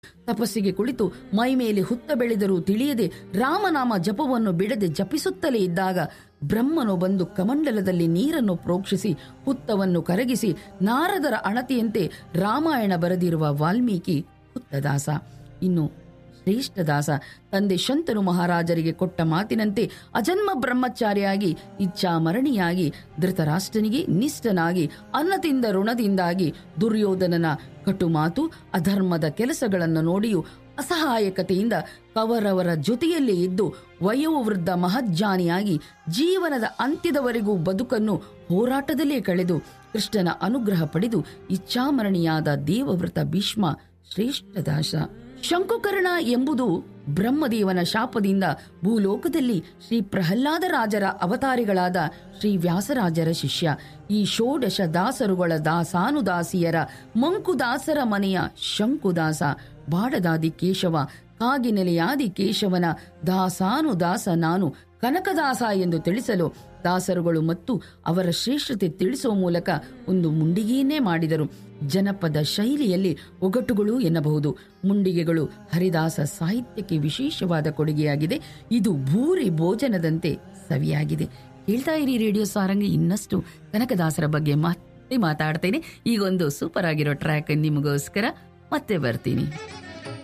ತಪಸ್ಸಿಗೆ ಕುಳಿತು ಮೈ ಮೇಲೆ ಹುತ್ತ ಬೆಳೆದರೂ ತಿಳಿಯದೆ ರಾಮನಾಮ ಜಪವನ್ನು ಬಿಡದೆ ಜಪಿಸುತ್ತಲೇ ಇದ್ದಾಗ ಬ್ರಹ್ಮನು ಬಂದು ಕಮಂಡಲದಲ್ಲಿ ನೀರನ್ನು ಪ್ರೋಕ್ಷಿಸಿ ಹುತ್ತವನ್ನು ಕರಗಿಸಿ ನಾರದರ ಅಣತಿಯಂತೆ ರಾಮಾಯಣ ಬರೆದಿರುವ ವಾಲ್ಮೀಕಿ ಹುತ್ತದಾಸ ಇನ್ನು ಶ್ರೇಷ್ಠದಾಸ ತಂದೆ ಶಂತನು ಮಹಾರಾಜರಿಗೆ ಕೊಟ್ಟ ಮಾತಿನಂತೆ ಅಜನ್ಮ ಬ್ರಹ್ಮಚಾರಿಯಾಗಿ ಇಚ್ಛಾಮರಣಿಯಾಗಿ ಧೃತರಾಷ್ಟ್ರನಿಗೆ ನಿಷ್ಠನಾಗಿ ಅನ್ನದಿಂದ ಋಣದಿಂದಾಗಿ ದುರ್ಯೋಧನನ ಕಟುಮಾತು ಅಧರ್ಮದ ಕೆಲಸಗಳನ್ನು ನೋಡಿಯೂ ಅಸಹಾಯಕತೆಯಿಂದ ಕವರವರ ಜೊತೆಯಲ್ಲೇ ಇದ್ದು ವಯೋವೃದ್ಧ ಮಹಜ್ಜಾನಿಯಾಗಿ ಜೀವನದ ಅಂತ್ಯದವರೆಗೂ ಬದುಕನ್ನು ಹೋರಾಟದಲ್ಲೇ ಕಳೆದು ಕೃಷ್ಣನ ಅನುಗ್ರಹ ಪಡೆದು ಇಚ್ಛಾಮರಣಿಯಾದ ದೇವವ್ರತ ಭೀಷ್ಮ ಶ್ರೇಷ್ಠದಾಸ ಶಂಕುಕರ್ಣ ಎಂಬುದು ಬ್ರಹ್ಮದೇವನ ಶಾಪದಿಂದ ಭೂಲೋಕದಲ್ಲಿ ಶ್ರೀ ಪ್ರಹ್ಲಾದ ರಾಜರ ಅವತಾರಿಗಳಾದ ಶ್ರೀ ವ್ಯಾಸರಾಜರ ಶಿಷ್ಯ ಈ ಷೋಡಶ ದಾಸರುಗಳ ದಾಸಾನುದಾಸಿಯರ ಮಂಕುದಾಸರ ಮನೆಯ ಶಂಕುದಾಸ ಬಾಡದಾದಿ ಕೇಶವ ಕಾಗಿನೆಲೆಯಾದಿ ಕೇಶವನ ದಾಸಾನುದಾಸ ನಾನು ಕನಕದಾಸ ಎಂದು ತಿಳಿಸಲು ದಾಸರುಗಳು ಮತ್ತು ಅವರ ಶ್ರೇಷ್ಠತೆ ತಿಳಿಸುವ ಮೂಲಕ ಒಂದು ಮುಂಡಿಗೆಯನ್ನೇ ಮಾಡಿದರು ಜನಪದ ಶೈಲಿಯಲ್ಲಿ ಒಗಟುಗಳು ಎನ್ನಬಹುದು ಮುಂಡಿಗೆಗಳು ಹರಿದಾಸ ಸಾಹಿತ್ಯಕ್ಕೆ ವಿಶೇಷವಾದ ಕೊಡುಗೆಯಾಗಿದೆ ಇದು ಭೂರಿ ಭೋಜನದಂತೆ ಸವಿಯಾಗಿದೆ ಹೇಳ್ತಾ ಇರಿ ರೇಡಿಯೋ ಸಾರಂಗಿ ಇನ್ನಷ್ಟು ಕನಕದಾಸರ ಬಗ್ಗೆ ಮತ್ತೆ ಮಾತಾಡ್ತೇನೆ ಈಗೊಂದು ಸೂಪರ್ ಆಗಿರೋ ಟ್ರ್ಯಾಕ್ ನಿಮಗೋಸ್ಕರ ಮತ್ತೆ ಬರ್ತೀನಿ